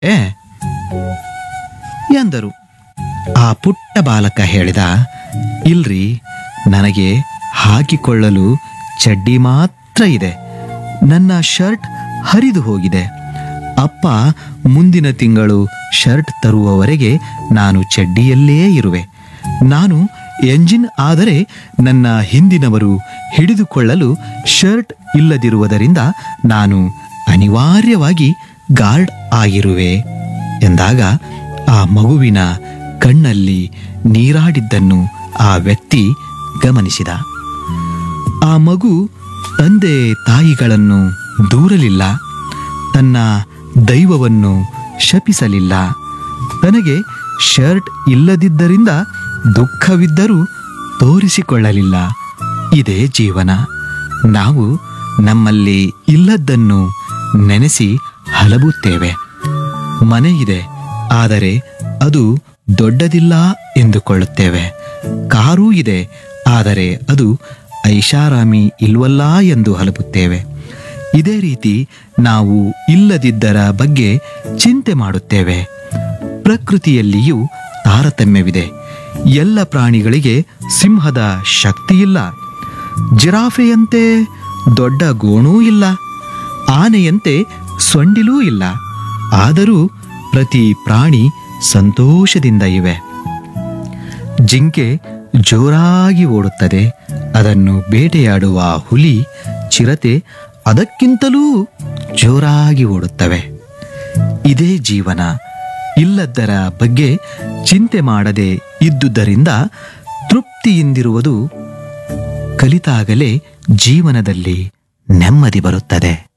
ಏ ಎಂದರು ಆ ಪುಟ್ಟ ಬಾಲಕ ಹೇಳಿದ ಇಲ್ರಿ ನನಗೆ ಹಾಕಿಕೊಳ್ಳಲು ಚಡ್ಡಿ ಮಾತ್ರ ಇದೆ ನನ್ನ ಶರ್ಟ್ ಹರಿದು ಹೋಗಿದೆ ಅಪ್ಪ ಮುಂದಿನ ತಿಂಗಳು ಶರ್ಟ್ ತರುವವರೆಗೆ ನಾನು ಚಡ್ಡಿಯಲ್ಲೇ ಇರುವೆ ನಾನು ಎಂಜಿನ್ ಆದರೆ ನನ್ನ ಹಿಂದಿನವರು ಹಿಡಿದುಕೊಳ್ಳಲು ಶರ್ಟ್ ಇಲ್ಲದಿರುವುದರಿಂದ ನಾನು ಅನಿವಾರ್ಯವಾಗಿ ಗಾರ್ಡ್ ಆಗಿರುವೆ ಎಂದಾಗ ಆ ಮಗುವಿನ ಕಣ್ಣಲ್ಲಿ ನೀರಾಡಿದ್ದನ್ನು ಆ ವ್ಯಕ್ತಿ ಗಮನಿಸಿದ ಆ ಮಗು ತಂದೆ ತಾಯಿಗಳನ್ನು ದೂರಲಿಲ್ಲ ತನ್ನ ದೈವವನ್ನು ಶಪಿಸಲಿಲ್ಲ ತನಗೆ ಶರ್ಟ್ ಇಲ್ಲದಿದ್ದರಿಂದ ದುಃಖವಿದ್ದರೂ ತೋರಿಸಿಕೊಳ್ಳಲಿಲ್ಲ ಇದೇ ಜೀವನ ನಾವು ನಮ್ಮಲ್ಲಿ ಇಲ್ಲದ್ದನ್ನು ನೆನೆಸಿ ಹಲಬುತ್ತೇವೆ ಮನೆ ಇದೆ ಆದರೆ ಅದು ದೊಡ್ಡದಿಲ್ಲ ಎಂದುಕೊಳ್ಳುತ್ತೇವೆ ಕಾರೂ ಇದೆ ಆದರೆ ಅದು ಐಷಾರಾಮಿ ಇಲ್ವಲ್ಲ ಎಂದು ಹಲಬುತ್ತೇವೆ ಇದೇ ರೀತಿ ನಾವು ಇಲ್ಲದಿದ್ದರ ಬಗ್ಗೆ ಚಿಂತೆ ಮಾಡುತ್ತೇವೆ ಪ್ರಕೃತಿಯಲ್ಲಿಯೂ ತಾರತಮ್ಯವಿದೆ ಎಲ್ಲ ಪ್ರಾಣಿಗಳಿಗೆ ಸಿಂಹದ ಶಕ್ತಿಯಿಲ್ಲ ಜಿರಾಫೆಯಂತೆ ದೊಡ್ಡ ಗೋಣೂ ಇಲ್ಲ ಆನೆಯಂತೆ ಸೊಂಡಿಲೂ ಇಲ್ಲ ಆದರೂ ಪ್ರತಿ ಪ್ರಾಣಿ ಸಂತೋಷದಿಂದ ಇವೆ ಜಿಂಕೆ ಜೋರಾಗಿ ಓಡುತ್ತದೆ ಅದನ್ನು ಬೇಟೆಯಾಡುವ ಹುಲಿ ಚಿರತೆ ಅದಕ್ಕಿಂತಲೂ ಜೋರಾಗಿ ಓಡುತ್ತವೆ ಇದೇ ಜೀವನ ಇಲ್ಲದ್ದರ ಬಗ್ಗೆ ಚಿಂತೆ ಮಾಡದೆ ಇದ್ದುದರಿಂದ ತೃಪ್ತಿಯಿಂದಿರುವುದು ಕಲಿತಾಗಲೇ ಜೀವನದಲ್ಲಿ ನೆಮ್ಮದಿ ಬರುತ್ತದೆ